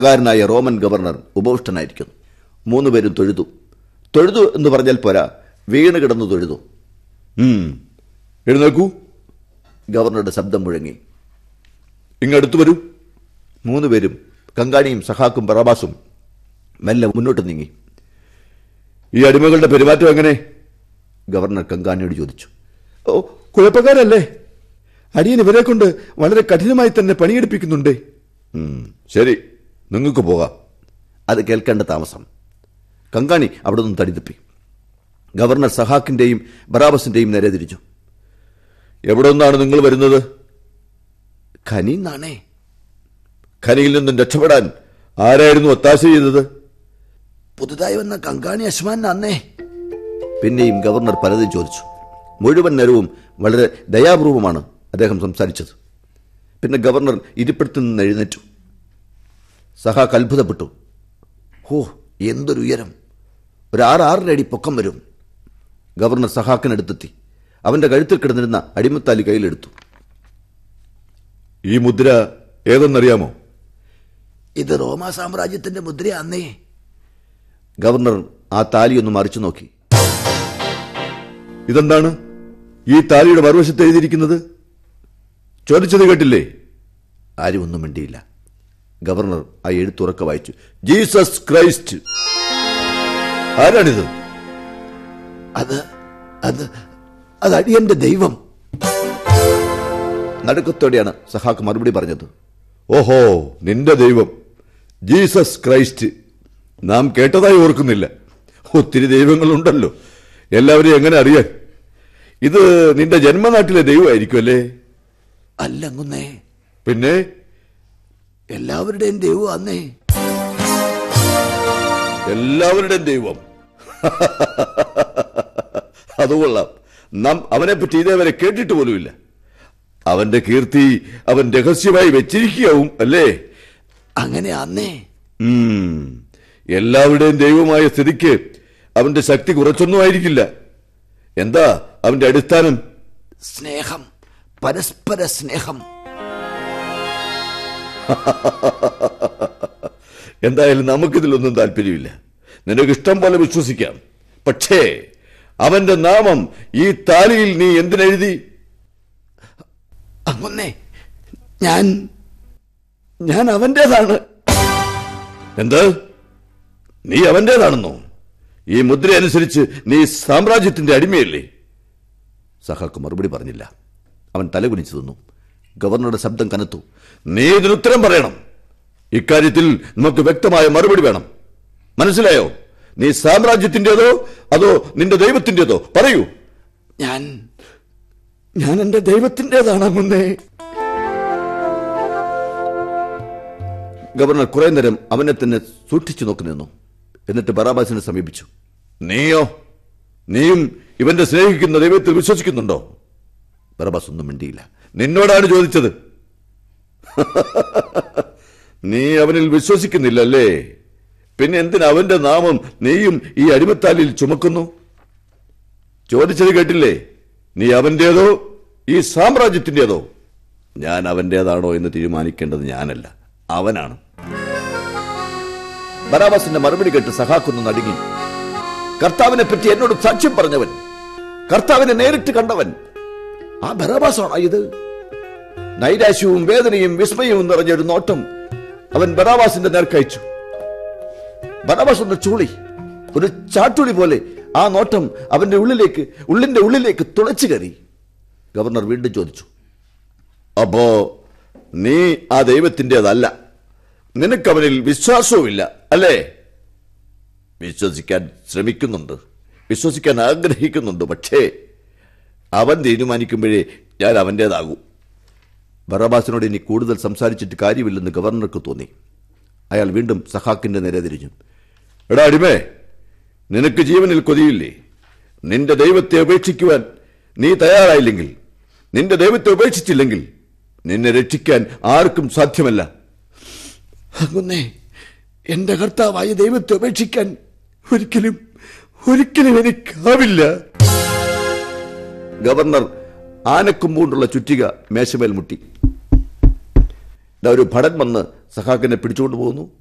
കാരനായ Roman governor ഉപവിഷ്ടനായിരിക്കുന്നു മൂന്നുപേരും തൊഴുതു തൊഴുതു എന്ന് പറഞ്ഞാൽ പോരാ വീണ് കിടന്നു തൊഴുതു ഉം, എഴുന്നേക്കൂ ഗവർണറുടെ ശബ്ദം മുഴങ്ങി ഇങ്ങടുത്തു വരൂ മൂന്നുപേരും കങ്കാണിയും സഹാക്കും ബറാബാസും മെല്ലെ മുന്നോട്ട് നീങ്ങി ഈ അടിമകളുടെ പെരുമാറ്റം എങ്ങനെ ഗവർണർ കങ്കാണിയോട് ചോദിച്ചു ഓ കുഴപ്പക്കാരല്ലേ അടിയൻ ഇവരെ കൊണ്ട് വളരെ കഠിനമായി തന്നെ പണിയെടുപ്പിക്കുന്നുണ്ടേ ഉം, ശരി നിങ്ങൾക്ക് പോകാം അത് കേൾക്കേണ്ട താമസം കങ്കാണി അവിടെ നിന്ന് തടിതപ്പി ഗവർണർ സഹാക്കിന്റെയും ബറാബസിന്റെയും നേരെ തിരിച്ചു എവിടെ നിന്നാണ് നിങ്ങൾ വരുന്നത് ഖനിന്നാണേ ഖനിയിൽ നിന്നും രക്ഷപ്പെടാൻ ആരായിരുന്നു ഒത്താശ ചെയ്തത് പുതുതായി വന്ന കങ്കാണി അശ്മാൻ അന്നേ പിന്നെയും ഗവർണർ പലതും ചോദിച്ചു മുഴുവൻ നേരവും വളരെ ദയാപൂർവമാണ് അദ്ദേഹം സംസാരിച്ചത് പിന്നെ ഗവർണർ ഇരിപ്പിടത്തു നിന്ന് എഴുന്നേറ്റു സഹാക്ക് അത്ഭുതപ്പെട്ടു ഹോ എന്തൊരു ഉയരം ഒരു ആറ് ആറര അടി പൊക്കം വരും ഗവർണർ സഹാക്കിനടുത്തെത്തി അവന്റെ കഴുത്തിൽ കിടന്നിരുന്ന അടിമത്താലി കയ്യിലെടുത്തു ഈ മുദ്ര ഏതെന്നറിയാമോ ഇത് റോമാ സാമ്രാജ്യത്തിന്റെ മുദ്രയാന്നേ ഗവർണർ ആ താലിയൊന്ന് മറിച്ചു നോക്കി ഇതെന്താണ് ഈ താലിയുടെ മറുവശത്ത് എഴുതിയിരിക്കുന്നത് ചോദിച്ചത് കേട്ടില്ലേ ആരും ഒന്നും മിണ്ടിയില്ല ഗവർണർ ആ എഴുത്തുറക്ക വായിച്ചു ജീസസ് ക്രൈസ്റ്റ് ആരാണിത് അത് അത് അത് അടിയന്റെ ദൈവം നടുക്കത്തോടെയാണ് സഹാക്ക് മറുപടി പറഞ്ഞത് ഓഹോ നിന്റെ ദൈവം ജീസസ് ക്രൈസ്റ്റ് നാം കേട്ടതായി ഓർക്കുന്നില്ല ഒത്തിരി ദൈവങ്ങളുണ്ടല്ലോ എല്ലാവരെയും എങ്ങനെ അറിയാൻ ഇത് നിന്റെ ജന്മനാട്ടിലെ ദൈവമായിരിക്കും അല്ലേ അല്ലങ്ങുന്നേ പിന്നെ എല്ലാവരുടെയും ദൈവം അന്നേ എല്ലാവരുടെയും ദൈവം അത് കൊള്ളാം നാം അവനെ പറ്റി ഇതേവരെ കേട്ടിട്ട് പോലുമില്ല അവന്റെ കീർത്തി അവൻ രഹസ്യമായി വെച്ചിരിക്കുകയാവും അല്ലേ അങ്ങനെ അന്നേ എല്ലാവരുടെയും ദൈവമായ സ്ഥിതിക്ക് അവന്റെ ശക്തി കുറച്ചൊന്നും ആയിരിക്കില്ല എന്താ അവന്റെ അടിസ്ഥാനം സ്നേഹം പരസ്പര സ്നേഹം എന്തായാലും നമുക്കിതിലൊന്നും താല്പര്യമില്ല നിനക്ക് ഇഷ്ടം പോലെ വിശ്വസിക്കാം പക്ഷേ അവന്റെ നാമം ഈ താലിയിൽ നീ എന്തിനെഴുതി അങ്ങൊന്നേ ഞാൻ ഞാൻ അവന്റേതാണ് എന്ത് നീ അവന്റേതാണെന്നോ ഈ മുദ്ര അനുസരിച്ച് നീ സാമ്രാജ്യത്തിന്റെ അടിമയല്ലേ സഹാക്ക് മറുപടി പറഞ്ഞില്ല അവൻ തലകുനിച്ചു തന്നു ഗവർണറുടെ ശബ്ദം കനത്തു നീ ഇതിനുത്തരം പറയണം ഇക്കാര്യത്തിൽ നമുക്ക് വ്യക്തമായ മറുപടി വേണം മനസ്സിലായോ നീ സാമ്രാജ്യത്തിന്റേതോ അതോ നിന്റെ ദൈവത്തിന്റേതോ പറയൂ ഞാൻ ഞാൻ എന്റെ ദൈവത്തിന്റേതാണ് മുന്നേ ഗവർണർ കുറെ നേരം അവനെ തന്നെ സൂക്ഷിച്ചു നോക്കി നിന്നു എന്നിട്ട് ബറാബാസിനെ സമീപിച്ചു നീയോ നീയും ഇവന്റെ സ്നേഹിക്കുന്ന ദൈവത്തിൽ വിശ്വസിക്കുന്നുണ്ടോ ബറാബാസ് ഒന്നും മിണ്ടിയില്ല നിന്നോടാണ് ചോദിച്ചത് നീ അവനിൽ വിശ്വസിക്കുന്നില്ലല്ലേ പിന്നെ എന്തിന് അവന്റെ നാമം നീയും ഈ അടിമത്താലിൽ ചുമക്കുന്നു ചോദിച്ചത് കേട്ടില്ലേ നീ അവന്റേതോ ഈ സാമ്രാജ്യത്തിന്റേതോ ഞാൻ അവന്റേതാണോ എന്ന് തീരുമാനിക്കേണ്ടത് ഞാനല്ല അവനാണ് ബറാബാസിന്റെ മറുപടി കേട്ട് സഹാക്കുന്നു നടുങ്ങി കർത്താവിനെ പറ്റി എന്നോട് സാക്ഷ്യം പറഞ്ഞവൻ കർത്താവിനെ നേരിട്ട് കണ്ടവൻ ആ ബറാബാസാണോ ഇത് നൈരാശ്യവും വേദനയും വിസ്മയവും നിറഞ്ഞൊരു നോട്ടം അവൻ ബറാബാസിന്റെ നേർക്കയച്ചു ബറാബാസ് ഒന്ന് ചൂളി ഒരു ചാട്ടുളി പോലെ ആ നോട്ടം അവന്റെ ഉള്ളിലേക്ക് ഉള്ളിന്റെ ഉള്ളിലേക്ക് തുളച്ചു കയറി ഗവർണർ വീണ്ടും ചോദിച്ചു അപ്പോ നീ ആ ദൈവത്തിൻ്റെതല്ല നിനക്കവനിൽ വിശ്വാസവുമില്ല അല്ലേ വിശ്വസിക്കാൻ ശ്രമിക്കുന്നുണ്ട് വിശ്വസിക്കാൻ ആഗ്രഹിക്കുന്നുണ്ട് പക്ഷേ അവൻ തീരുമാനിക്കുമ്പോഴേ ഞാൻ അവൻ്റേതാകൂ ബറാബാസിനോട് ഇനി കൂടുതൽ സംസാരിച്ചിട്ട് കാര്യമില്ലെന്ന് ഗവർണർക്ക് തോന്നി അയാൾ വീണ്ടും സഹാക്കിന്റെ നേരെ തിരിഞ്ഞു എടാ അടിമേ നിനക്ക് ജീവനിൽ കൊതിയില്ലേ നിന്റെ ദൈവത്തെ ഉപേക്ഷിക്കുവാൻ നീ തയ്യാറായില്ലെങ്കിൽ നിന്റെ ദൈവത്തെ ഉപേക്ഷിച്ചില്ലെങ്കിൽ നിന്നെ രക്ഷിക്കാൻ ആർക്കും സാധ്യമല്ല അങ്ങുന്നേ എന്റെ കർത്താവായ ദൈവത്തെ ഉപേക്ഷിക്കാൻ ഒരിക്കലും ഒരിക്കലും എനിക്കാവില്ല ഗവർണർ ആനക്കൊമ്പുകൊണ്ടുള്ള ചുറ്റിക മേശമേൽ മുട്ടി ദാ ഒരു ഭടൻ വന്ന് സഹാക്കിനെ പിടിച്ചുകൊണ്ട് പോകുന്നു